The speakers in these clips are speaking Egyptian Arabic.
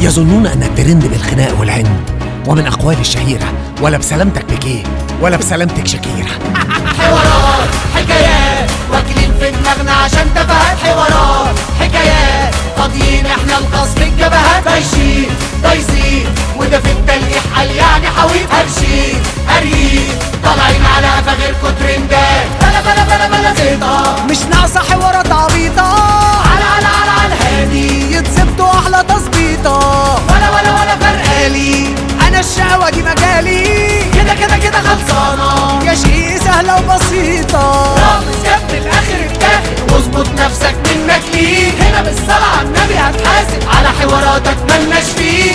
يظنون أن الترند بالخناق والعند ومن أقوال الشهيرة ولا بسلامتك بكيه ولا بسلامتك شكيرة حوارات حكايات واكلين في دماغنا عشان تفاهات حوارات حكايات فاضيين احنا القصد الجبهات بايشين دايزين وده في التلقيح قال يعني حويط هرشين قريب طالعين على قفا غيركوا ترندات بلا بلا بلا بلا زيطة مش ناقصة حوارات عبيطة على على على على الهادي يتظبطوا أحلى تظبيطة ولا ولا ولا فرقالي أنا الشقوة دي مجالي كده كده كده خلصانة يا شيء سهلة وبسيطة رامز جنب الاخر التاخر واظبط نفسك منك ليه هنا بالصلاة على النبي هتحاسب على حواراتك ملناش فيه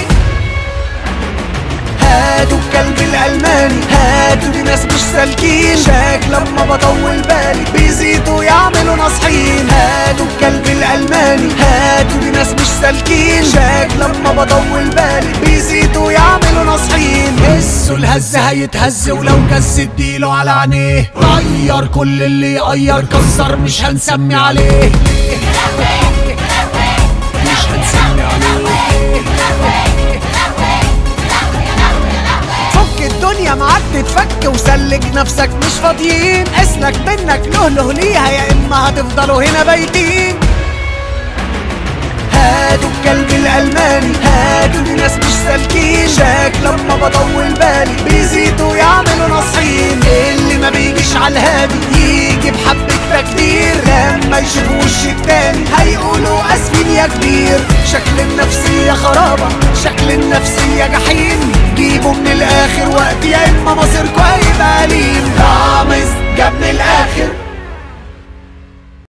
هاتوا الكلب الألماني هاتوا دي ناس مش سالكين شاك لما بطول بالي بيزيدوا يعملوا نصحين هاتوا الكلب الألماني هاتوا دي ناس مش سالكين شاك لما بطول بالي بيزيدوا يعملوا نصحين هسوا الهز هيتهز ولو جس اديله على عينيه غير كل اللي يغير كسر مش هنسمي عليه مش هنسمي عليه فك الدنيا معاك تتفك وسلك نفسك مش فاضيين اسلك منك له له ليها يا اما هتفضلوا هنا بايتين هاتوا الكلب الالماني هاتوا دي ناس مش سالكين شاك لما بطول بالي بيزيدوا يعملوا نصحين اللي ما بيجيش على الهادي يجي بحبة تكدير لما يشوفوا وش